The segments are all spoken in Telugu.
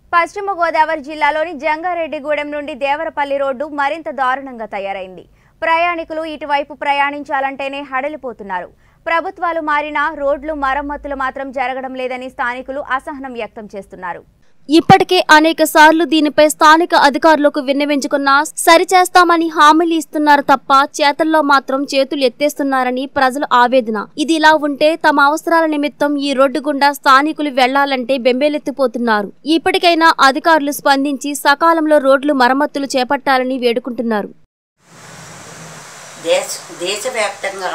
పశ్చిమ గోదావరి జిల్లాలోని జంగారెడ్డిగూడెం నుండి దేవరపల్లి రోడ్డు మరింత దారుణంగా తయారైంది ప్రయాణికులు ఇటువైపు ప్రయాణించాలంటేనే హడలిపోతున్నారు ప్రభుత్వాలు మారినా రోడ్లు మరమ్మతులు మాత్రం జరగడం లేదని స్థానికులు అసహనం వ్యక్తం చేస్తున్నారు ఇప్పటికే అనేక సార్లు దీనిపై స్థానిక అధికారులకు విన్నవించుకున్నా సరిచేస్తామని హామీలు ఇస్తున్నారు తప్ప చేతల్లో మాత్రం చేతులు ఎత్తేస్తున్నారని ప్రజలు ఆవేదన ఇది ఇలా ఉంటే తమ అవసరాల నిమిత్తం ఈ రోడ్డు గుండా స్థానికులు వెళ్లాలంటే బెంబేలెత్తిపోతున్నారు ఇప్పటికైనా అధికారులు స్పందించి సకాలంలో రోడ్లు మరమ్మతులు చేపట్టాలని వేడుకుంటున్నారు దేశ దేశవ్యాప్తంగా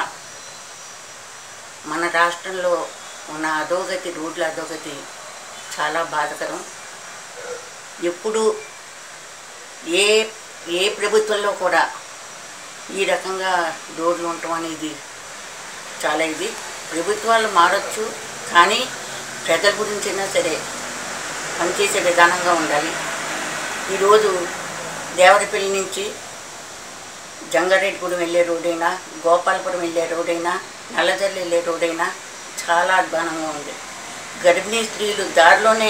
మన రాష్ట్రంలో ఉన్న అధోగతి రోడ్ల అధోగతి చాలా బాధకరం ఎప్పుడు ఏ ఏ ప్రభుత్వంలో కూడా ఈ రకంగా రోడ్లు ఉండటం అనేది చాలా ఇది ప్రభుత్వాలు మారచ్చు కానీ ప్రజల గురించైనా సరే పనిచేసే విధానంగా ఉండాలి ఈరోజు దేవరపల్లి నుంచి జంగారెడ్డిగూడెం వెళ్ళే రోడైనా గోపాలపురం వెళ్ళే రోడైనా నల్లజల్లి వెళ్ళే రోడైనా చాలా అధ్వానంగా ఉంది గర్భిణీ స్త్రీలు దారిలోనే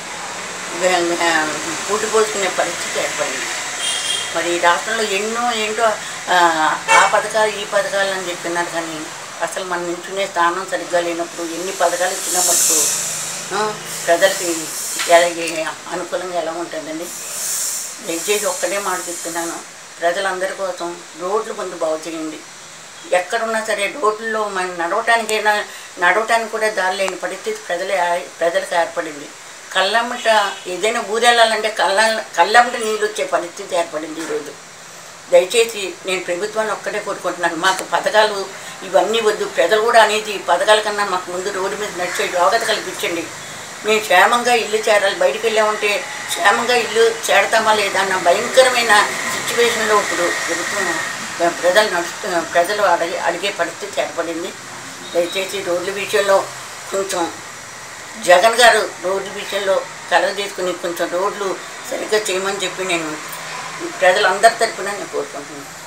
పూటి పోసుకునే పరిస్థితి ఏర్పడింది మరి ఈ రాష్ట్రంలో ఎన్నో ఏంటో ఆ, ఆ పథకాలు ఈ పథకాలు అని చెప్పినారు కానీ అసలు మనం నించునే స్థానం సరిగ్గా లేనప్పుడు ఎన్ని పథకాలు ఇచ్చినా మటుకు ఆ, ప్రజలకి ఎలా ఏ- అనుకూలంగా ఎలా ఉంటుందండి దయచేసి ఒక్కడే మాట చెప్తున్నాను ప్రజలందరి కోసం రోడ్లు ముందు బాగు చేయండి ఎక్కడున్నా సరే రోడ్లలో మనం నడవటానికైనా నడవటానికి కూడా దారి లేని పరిస్థితి ప్రజలే ప్రజలకు ఏర్పడింది కళ్ళమ్మట ఏదైనా ఊరెళ్ళాలంటే కళ్ళ కళ్ళమ్మట నీళ్ళు వచ్చే పరిస్థితి ఏర్పడింది ఈరోజు దయచేసి నేను ప్రభుత్వాన్ని ఒక్కటే కోరుకుంటున్నాను మాకు పథకాలు ఇవన్నీ వద్దు ప్రజలు కూడా అనేది ఈ పథకాల కన్నా మాకు ముందు రోడ్డు మీద నడిచే యోగత కల్పించండి మేము క్షేమంగా ఇల్లు చేరాలి బయటికి వెళ్ళామంటే క్షేమంగా ఇల్లు చేరతామా లేదా అన్న భయంకరమైన సిచ్యువేషన్లో ఇప్పుడు ప్రభుత్వం ప్రజలు నడుస్తు ప్రజలు అడిగే అడిగే పరిస్థితి ఏర్పడింది దయచేసి రోడ్ల విషయంలో కొంచెం జగన్ గారు రోడ్ల విషయంలో కలగ తీసుకుని కొంచెం రోడ్లు సరిగ్గా చేయమని చెప్పి నేను ప్రజలందరి తరపున నేను కోరుకుంటున్నాను